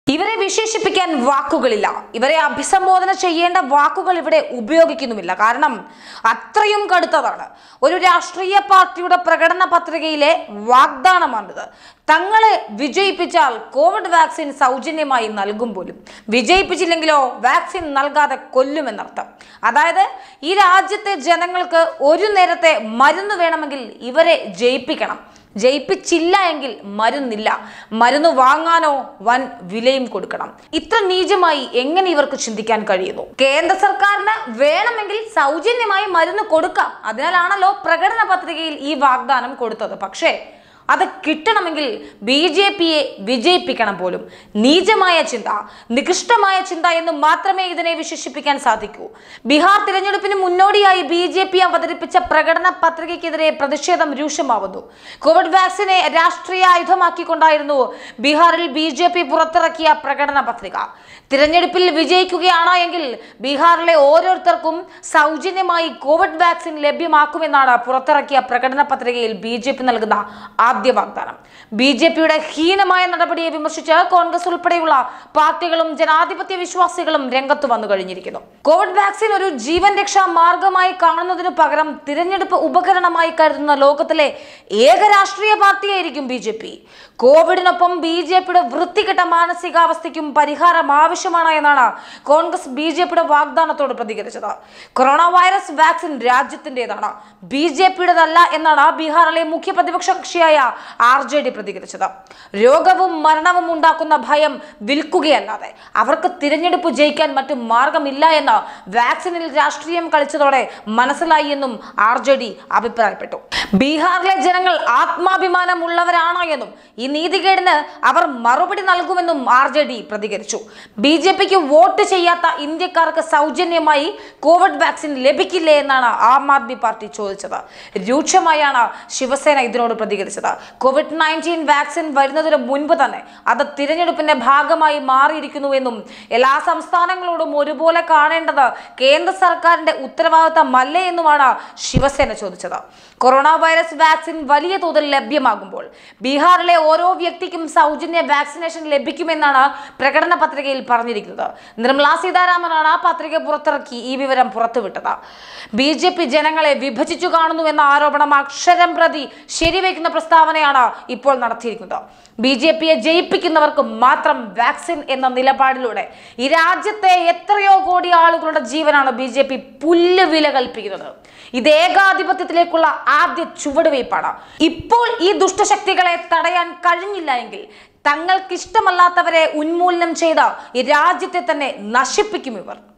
ഇവരെ വിശേഷിപ്പിക്കാൻ വാക്കുകളില്ല ഇവരെ അഭിസംബോധന ചെയ്യേണ്ട വാക്കുകൾ ഇവിടെ ഉപയോഗിക്കുന്നുമില്ല കാരണം അത്രയും കടുത്തതാണ് ഒരു രാഷ്ട്രീയ പാർട്ടിയുടെ പ്രകടന പത്രികയിലെ വാഗ്ദാനമാണിത് തങ്ങളെ വിജയിപ്പിച്ചാൽ കോവിഡ് വാക്സിൻ സൗജന്യമായി നൽകും പോലും വിജയിപ്പിച്ചില്ലെങ്കിലോ വാക്സിൻ നൽകാതെ കൊല്ലുമെന്നർത്ഥം അതായത് ഈ രാജ്യത്തെ ജനങ്ങൾക്ക് ഒരു നേരത്തെ മരുന്ന് വേണമെങ്കിൽ ഇവരെ ജയിപ്പിക്കണം ജയിപ്പിച്ചില്ല എങ്കിൽ മരുന്നില്ല മരുന്ന് വാങ്ങാനോ വൻ വിലയും കൊടുക്കണം ഇത്ര നീചമായി എങ്ങനെ ഇവർക്ക് ചിന്തിക്കാൻ കഴിയുന്നു കേന്ദ്ര സർക്കാരിന് വേണമെങ്കിൽ സൗജന്യമായി മരുന്ന് കൊടുക്കാം അതിനാലാണല്ലോ പ്രകടന പത്രികയിൽ ഈ വാഗ്ദാനം കൊടുത്തത് പക്ഷേ അത് കിട്ടണമെങ്കിൽ ബി ജെ പിയെ വിജയിപ്പിക്കണം പോലും നീചമായ ചിന്ത നികൃഷ്ടമായ ചിന്ത എന്ന് മാത്രമേ ഇതിനെ വിശേഷിപ്പിക്കാൻ സാധിക്കൂ ബീഹാർ തിരഞ്ഞെടുപ്പിന് മുന്നോടിയായി ബി ജെ പി അവതരിപ്പിച്ച പ്രകടന പത്രികയ്ക്കെതിരെ പ്രതിഷേധം രൂക്ഷമാവുന്നു കോവിഡ് വാക്സിനെ രാഷ്ട്രീയ ആയുധമാക്കിക്കൊണ്ടായിരുന്നു ബീഹാറിൽ ബി ജെ പി പുറത്തിറക്കിയ പ്രകടന പത്രിക തിരഞ്ഞെടുപ്പിൽ വിജയിക്കുകയാണ് എങ്കിൽ ബീഹാറിലെ ഓരോരുത്തർക്കും സൗജന്യമായി കോവിഡ് വാക്സിൻ ലഭ്യമാക്കുമെന്നാണ് പുറത്തിറക്കിയ പ്രകടന പത്രികയിൽ ബി ജെ പി നൽകുന്ന ആദ്യ വാഗ്ദാനം ബി ജെ പിയുടെ ഹീനമായ നടപടിയെ വിമർശിച്ച് കോൺഗ്രസ് ഉൾപ്പെടെയുള്ള പാർട്ടികളും ജനാധിപത്യ വിശ്വാസികളും രംഗത്ത് വന്നു കഴിഞ്ഞിരിക്കുന്നു കോവിഡ് വാക്സിൻ ഒരു ജീവൻ രക്ഷാ മാർഗമായി കാണുന്നതിനു പകരം തിരഞ്ഞെടുപ്പ് ഉപകരണമായി കരുതുന്ന ലോകത്തിലെ ഏക രാഷ്ട്രീയ പാർട്ടിയായിരിക്കും ബി ജെ പി കോവിഡിനൊപ്പം ബി ജെ പിയുടെ വൃത്തികെട്ട മാനസികാവസ്ഥയ്ക്കും പരിഹാരം ആവശ്യമാണ് എന്നാണ് കോൺഗ്രസ് ബി ജെ പിയുടെ വാഗ്ദാനത്തോട് പ്രതികരിച്ചത് കൊറോണ വൈറസ് വാക്സിൻ രാജ്യത്തിൻ്റെതാണ് ബി ജെ പിയുടേതല്ല എന്നാണ് ബീഹാറിലെ മുഖ്യ പ്രതിപക്ഷ കക്ഷിയായ ആർ ജെ ഡി പ്രതികരിച്ചത് രോഗവും മരണവും ഉണ്ടാക്കുന്ന ഭയം വിൽക്കുകയല്ലാതെ അവർക്ക് തിരഞ്ഞെടുപ്പ് ജയിക്കാൻ മറ്റു മാർഗമില്ല എന്ന് വാക്സിനിൽ രാഷ്ട്രീയം കളിച്ചതോടെ മനസ്സിലായി എന്നും ആർ ജെ ഡി അഭിപ്രായപ്പെട്ടു ബീഹാറിലെ ജനങ്ങൾ ആത്മാഭിമാനമുള്ളവരാണ് എന്നും ഈ നീതികേടിന് അവർ മറുപടി നൽകുമെന്നും ആർ ജെ ഡി പ്രതികരിച്ചു ബി ജെ പിക്ക് വോട്ട് ചെയ്യാത്ത ഇന്ത്യക്കാർക്ക് സൗജന്യമായി കോവിഡ് വാക്സിൻ ലഭിക്കില്ലേ എന്നാണ് ആം ആദ്മി പാർട്ടി ചോദിച്ചത് രൂക്ഷമായാണ് ശിവസേന ഇതിനോട് പ്രതികരിച്ചത് കോവിഡ് നയൻറ്റീൻ വാക്സിൻ വരുന്നതിന് മുൻപ് തന്നെ അത് തിരഞ്ഞെടുപ്പിന്റെ ഭാഗമായി മാറിയിരിക്കുന്നുവെന്നും എല്ലാ സംസ്ഥാനങ്ങളോടും ഒരുപോലെ കാണേണ്ടത് കേന്ദ്ര സർക്കാരിന്റെ ഉത്തരവാദിത്തമല്ലേ എന്നുമാണ് ശിവസേന ചോദിച്ചത് കൊറോണ വൈറസ് വാക്സിൻ വലിയ തോതിൽ ലഭ്യമാകുമ്പോൾ ബീഹാറിലെ ഓരോ വ്യക്തിക്കും സൗജന്യ വാക്സിനേഷൻ ലഭിക്കുമെന്നാണ് പ്രകടന പത്രികയിൽ പറഞ്ഞിരിക്കുന്നത് നിർമ്മല സീതാരാമനാണ് ആ പത്രിക പുറത്തിറക്കി ഈ വിവരം പുറത്തുവിട്ടത് ബി ജെ പി ജനങ്ങളെ വിഭജിച്ചു കാണുന്നുവെന്ന ആരോപണം അക്ഷരം പ്രതി ശരിവയ്ക്കുന്ന പ്രസ്താവനയാണ് ഇപ്പോൾ നടത്തിയിരിക്കുന്നത് ബി ജെ പിയെ ജയിപ്പിക്കുന്നവർക്ക് മാത്രം വാക്സിൻ എന്ന നിലപാടിലൂടെ ഈ രാജ്യത്തെ എത്രയോ കോടി ആളുകളുടെ ജീവനാണ് ബി ജെ പി പുല്ല് വില കൽപ്പിക്കുന്നത് ഇത് ഏകാധിപത്യത്തിലേക്കുള്ള ആദ്യ ചുവടുവയ്പ്പാണ് ഇപ്പോൾ ഈ ദുഷ്ടശക്തികളെ തടയാൻ കഴിഞ്ഞില്ല എങ്കിൽ തങ്ങൾക്കിഷ്ടമല്ലാത്തവരെ ഉന്മൂലനം ചെയ്ത ഈ രാജ്യത്തെ തന്നെ നശിപ്പിക്കും ഇവർ